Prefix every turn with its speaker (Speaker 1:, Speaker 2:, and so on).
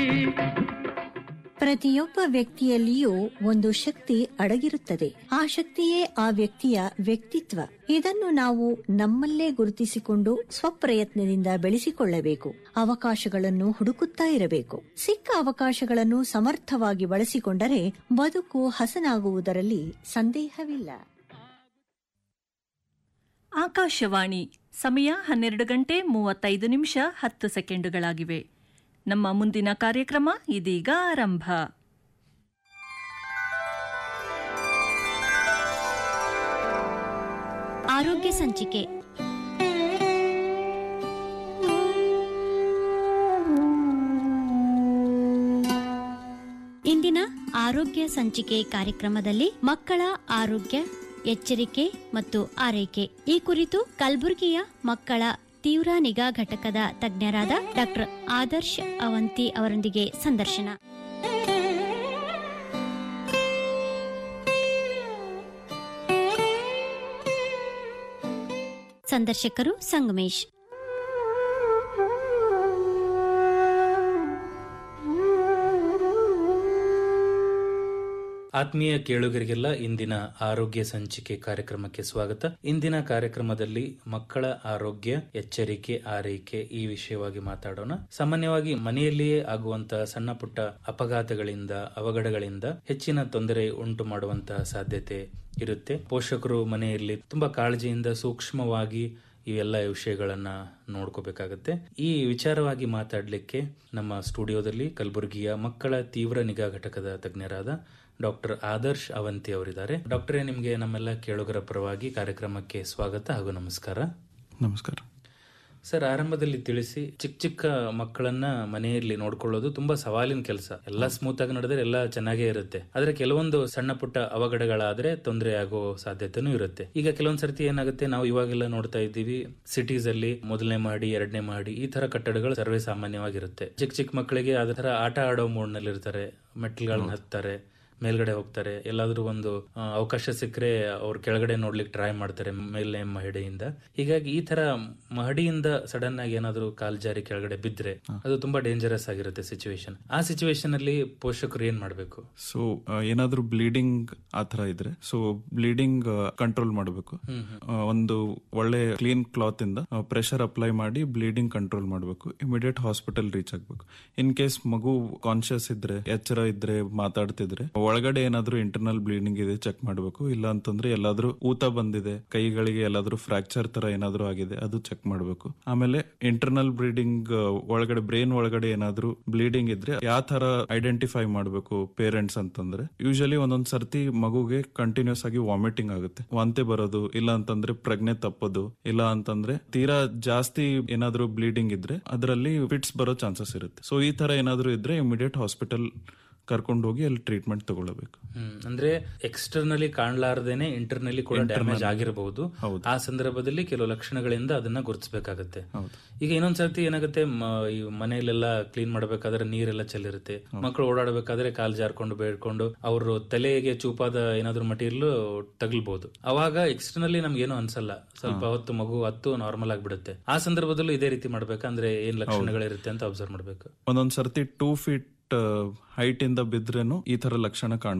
Speaker 1: ಪ್ರತಿಯೊಬ್ಬ ವ್ಯಕ್ತಿಯಲ್ಲಿಯೂ ಒಂದು ಶಕ್ತಿ ಅಡಗಿರುತ್ತದೆ ಆ ಶಕ್ತಿಯೇ ಆ ವ್ಯಕ್ತಿಯ ವ್ಯಕ್ತಿತ್ವ ಇದನ್ನು ನಾವು ನಮ್ಮಲ್ಲೇ ಗುರುತಿಸಿಕೊಂಡು ಸ್ವಪ್ರಯತ್ನದಿಂದ ಬೆಳೆಸಿಕೊಳ್ಳಬೇಕು ಅವಕಾಶಗಳನ್ನು ಹುಡುಕುತ್ತಾ ಇರಬೇಕು ಸಿಕ್ಕ ಅವಕಾಶಗಳನ್ನು ಸಮರ್ಥವಾಗಿ ಬಳಸಿಕೊಂಡರೆ ಬದುಕು ಹಸನಾಗುವುದರಲ್ಲಿ ಸಂದೇಹವಿಲ್ಲ
Speaker 2: ಆಕಾಶವಾಣಿ ಸಮಯ ಹನ್ನೆರಡು ಗಂಟೆ ಮೂವತ್ತೈದು ನಿಮಿಷ ಹತ್ತು ಸೆಕೆಂಡುಗಳಾಗಿವೆ ನಮ್ಮ ಮುಂದಿನ ಕಾರ್ಯಕ್ರಮ ಇದೀಗ ಆರಂಭ
Speaker 3: ಆರೋಗ್ಯ ಸಂಚಿಕೆ ಇಂದಿನ ಆರೋಗ್ಯ ಸಂಚಿಕೆ ಕಾರ್ಯಕ್ರಮದಲ್ಲಿ ಮಕ್ಕಳ ಆರೋಗ್ಯ ಎಚ್ಚರಿಕೆ ಮತ್ತು ಆರೈಕೆ ಈ ಕುರಿತು ಕಲಬುರಗಿಯ ಮಕ್ಕಳ ತೀವ್ರ ನಿಗಾ ಘಟಕದ ತಜ್ಞರಾದ ಡಾಕ್ಟರ್ ಆದರ್ಶ್ ಅವಂತಿ ಅವರೊಂದಿಗೆ ಸಂದರ್ಶನ ಸಂದರ್ಶಕರು ಸಂಗಮೇಶ್
Speaker 4: ಆತ್ಮೀಯ ಕೇಳುಗರಿಗೆಲ್ಲ ಇಂದಿನ ಆರೋಗ್ಯ ಸಂಚಿಕೆ ಕಾರ್ಯಕ್ರಮಕ್ಕೆ ಸ್ವಾಗತ ಇಂದಿನ ಕಾರ್ಯಕ್ರಮದಲ್ಲಿ ಮಕ್ಕಳ ಆರೋಗ್ಯ ಎಚ್ಚರಿಕೆ ಆರೈಕೆ ಈ ವಿಷಯವಾಗಿ ಮಾತಾಡೋಣ ಸಾಮಾನ್ಯವಾಗಿ ಮನೆಯಲ್ಲಿಯೇ ಆಗುವಂತಹ ಸಣ್ಣ ಪುಟ್ಟ ಅಪಘಾತಗಳಿಂದ ಅವಘಡಗಳಿಂದ ಹೆಚ್ಚಿನ ತೊಂದರೆ ಉಂಟು ಮಾಡುವಂತಹ ಸಾಧ್ಯತೆ ಇರುತ್ತೆ ಪೋಷಕರು ಮನೆಯಲ್ಲಿ ತುಂಬಾ ಕಾಳಜಿಯಿಂದ ಸೂಕ್ಷ್ಮವಾಗಿ ಇವೆಲ್ಲ ವಿಷಯಗಳನ್ನ ನೋಡ್ಕೋಬೇಕಾಗತ್ತೆ ಈ ವಿಚಾರವಾಗಿ ಮಾತಾಡಲಿಕ್ಕೆ ನಮ್ಮ ಸ್ಟುಡಿಯೋದಲ್ಲಿ ಕಲಬುರಗಿಯ ಮಕ್ಕಳ ತೀವ್ರ ನಿಗಾ ಘಟಕದ ತಜ್ಞರಾದ ಡಾಕ್ಟರ್ ಆದರ್ಶ್ ಅವಂತಿ ಅವರಿದ್ದಾರೆ ಡಾಕ್ಟರೇ ನಿಮಗೆ ನಮ್ಮೆಲ್ಲ ಕೇಳುಗರ ಪರವಾಗಿ ಕಾರ್ಯಕ್ರಮಕ್ಕೆ ಸ್ವಾಗತ ಹಾಗೂ ನಮಸ್ಕಾರ
Speaker 5: ನಮಸ್ಕಾರ
Speaker 4: ಸರ್ ಆರಂಭದಲ್ಲಿ ತಿಳಿಸಿ ಚಿಕ್ಕ ಚಿಕ್ಕ ಮಕ್ಕಳನ್ನ ಮನೆಯಲ್ಲಿ ನೋಡ್ಕೊಳ್ಳೋದು ತುಂಬಾ ಸವಾಲಿನ ಕೆಲಸ ಎಲ್ಲ ಸ್ಮೂತ್ ಆಗಿ ನಡೆದ್ರೆ ಎಲ್ಲ ಚೆನ್ನಾಗೇ ಇರುತ್ತೆ ಆದ್ರೆ ಕೆಲವೊಂದು ಸಣ್ಣ ಪುಟ್ಟ ಅವಘಡಗಳಾದ್ರೆ ತೊಂದರೆ ಆಗೋ ಸಾಧ್ಯತೆನೂ ಇರುತ್ತೆ ಈಗ ಕೆಲವೊಂದ್ ಸರ್ತಿ ಏನಾಗುತ್ತೆ ನಾವು ಇವಾಗೆಲ್ಲ ನೋಡ್ತಾ ಇದ್ದೀವಿ ಸಿಟೀಸ್ ಅಲ್ಲಿ ಮೊದಲನೇ ಮಾಡಿ ಎರಡನೇ ಮಾಡಿ ಈ ತರ ಕಟ್ಟಡಗಳು ಸರ್ವೇ ಸಾಮಾನ್ಯವಾಗಿರುತ್ತೆ ಚಿಕ್ಕ ಚಿಕ್ಕ ಮಕ್ಕಳಿಗೆ ಅದ ತರ ಆಟ ಆಡೋ ಮೂಡ್ ನಲ್ಲಿ ಇರ್ತಾರೆ ಮೆಟ್ಲುಗಳನ್ನ ಹತ್ತಾರೆ ಮೇಲ್ಗಡೆ ಹೋಗ್ತಾರೆ ಎಲ್ಲಾದ್ರೂ ಒಂದು ಆ, ಅವಕಾಶ ಸಿಕ್ಕರೆ ಅವ್ರು ಕೆಳಗಡೆ ನೋಡ್ಲಿಕ್ಕೆ ಟ್ರೈ ಮಾಡ್ತಾರೆ ಮೇಲ್ನೇ ಮಹಡಿಯಿಂದ ಹೀಗಾಗಿ ಈ ತರ ಮಹಡಿಯಿಂದ ಸಡನ್ ಆಗಿ ಏನಾದ್ರೂ ಕಾಲ್ ಜಾರಿ ಕೆಳಗಡೆ ಬಿದ್ರೆ ಅದು ತುಂಬಾ ಡೇಂಜರಸ್ ಆಗಿರುತ್ತೆ ಸಿಚುವೇಶನ್ ಆ ಸಿಚುವೇಶನ್ ಅಲ್ಲಿ ಪೋಷಕರು ಏನ್ ಮಾಡ್ಬೇಕು
Speaker 5: ಸೊ ಏನಾದ್ರೂ ಬ್ಲೀಡಿಂಗ್ ಆ ತರ ಇದ್ರೆ ಸೊ ಬ್ಲೀಡಿಂಗ್ ಕಂಟ್ರೋಲ್ ಮಾಡಬೇಕು ಒಂದು ಒಳ್ಳೆ ಕ್ಲೀನ್ ಕ್ಲಾತ್ ಇಂದ ಪ್ರೆಷರ್ ಅಪ್ಲೈ ಮಾಡಿ ಬ್ಲೀಡಿಂಗ್ ಕಂಟ್ರೋಲ್ ಮಾಡಬೇಕು ಇಮಿಡಿಯೇಟ್ ಹಾಸ್ಪಿಟಲ್ ರೀಚ್ ಆಗ್ಬೇಕು ಇನ್ ಕೇಸ್ ಮಗು ಕಾನ್ಶಿಯಸ್ ಇದ್ರೆ ಎಚ್ಚರ ಇದ್ರೆ ಮಾತಾಡ್ತಿದ್ರೆ ಒಳಗಡೆ ಏನಾದ್ರೂ ಇಂಟರ್ನಲ್ ಬ್ಲೀಡಿಂಗ್ ಇದೆ ಚೆಕ್ ಮಾಡಬೇಕು ಇಲ್ಲ ಅಂತಂದ್ರೆ ಎಲ್ಲಾದ್ರೂ ಊತ ಬಂದಿದೆ ಕೈಗಳಿಗೆ ಎಲ್ಲಾದ್ರೂ ಫ್ರಾಕ್ಚರ್ ತರ ಏನಾದ್ರೂ ಆಗಿದೆ ಅದು ಚೆಕ್ ಮಾಡಬೇಕು ಆಮೇಲೆ ಇಂಟರ್ನಲ್ ಬ್ಲೀಡಿಂಗ್ ಒಳಗಡೆ ಬ್ರೈನ್ ಒಳಗಡೆ ಏನಾದ್ರೂ ಬ್ಲೀಡಿಂಗ್ ಇದ್ರೆ ಯಾವ ತರ ಐಡೆಂಟಿಫೈ ಮಾಡಬೇಕು ಪೇರೆಂಟ್ಸ್ ಅಂತಂದ್ರೆ ಯೂಶಲಿ ಒಂದೊಂದ್ ಸರ್ತಿ ಮಗುಗೆ ಕಂಟಿನ್ಯೂಸ್ ಆಗಿ ವಾಮಿಟಿಂಗ್ ಆಗುತ್ತೆ ವಾಂತಿ ಬರೋದು ಇಲ್ಲ ಅಂತಂದ್ರೆ ಪ್ರಜ್ಞೆ ತಪ್ಪೋದು ಇಲ್ಲ ಅಂತಂದ್ರೆ ತೀರಾ ಜಾಸ್ತಿ ಏನಾದ್ರೂ ಬ್ಲೀಡಿಂಗ್ ಇದ್ರೆ ಅದರಲ್ಲಿ ಫಿಟ್ಸ್ ಬರೋ ಚಾನ್ಸಸ್ ಇರುತ್ತೆ ಸೊ ಈ ತರ ಏನಾದ್ರೂ ಇದ್ರೆ ಇಮಿಡಿಯೇಟ್ ಹಾಸ್ಪಿಟಲ್ ಕರ್ಕೊಂಡು ಹೋಗಿ ಅಲ್ಲಿ ಟ್ರೀಟ್ಮೆಂಟ್ ತಗೊಳ್ಬೇಕು
Speaker 4: ಹ್ಮ್ ಅಂದ್ರೆ ಎಕ್ಸ್ಟರ್ನಲಿ ಕಾಣ್ಲಾರ್ದೇನೆ ಇಂಟರ್ನಲಿ ಕೂಡ ಡ್ಯಾಮೇಜ್ ಆಗಿರಬಹುದು
Speaker 5: ಹೌದು.
Speaker 4: ಆ ಸಂದರ್ಭದಲ್ಲಿ ಕೆಲವು ಲಕ್ಷಣಗಳಿಂದ ಅದನ್ನ ಗುರುತಿಸಬೇಕಾಗತ್ತೆ
Speaker 5: ಹೌದು.
Speaker 4: ಈಗ ಇನ್ನೊಂದ್ ಸರ್ತಿ ಏನಾಗುತ್ತೆ ಮ- ಈ ಮನೆಯಲ್ಲೆಲ್ಲ ಕ್ಲೀನ್ ಮಾಡ್ಬೇಕಾದ್ರೆ ನೀರೆಲ್ಲ ಚೆಲ್ಲಿರುತ್ತೆ ಮಕ್ಕಳು ಓಡಾಡಬೇಕಾದ್ರೆ ಕಾಲ್ ಜಾರ್ಕೊಂಡು ಬೇಡ್ಕೊಂಡು ಅವರು ತಲೆಗೆ ಚೂಪಾದ ಏನಾದ್ರು ಮಟೀರಿಯಲ್ ತಗಲ್ಬಹುದು ಅವಾಗ ಎಕ್ಸ್ಟರ್ನಲಿ ನಮ್ಗೇನು ಅನ್ಸಲ್ಲ ಸ್ವಲ್ಪ ಹೊತ್ತು ಮಗು ಹತ್ತು ನಾರ್ಮಲ್ ಆಗ್ಬಿಡುತ್ತೆ ಆ ಸಂದರ್ಭದಲ್ಲೂ ಇದೇ ರೀತಿ ಮಾಡ್ಬೇಕಂದ್ರೆ ಏನ್ ಲಕ್ಷಣಗಳಿರುತ್ತೆ ಅಂತ ಅಬ್ಸರ್ವ್ ಮಾಡ್ಬೇಕು
Speaker 5: ಒಂದೊಂದ್ ಸರ್ತಿ ಟೂ ಫೀಟ್ ಹೈಟ್ ಇಂದ ಬಿದ್ರೇನು ಈ ತರ ಲಕ್ಷಣ ಕಾಣ್ಬೋದು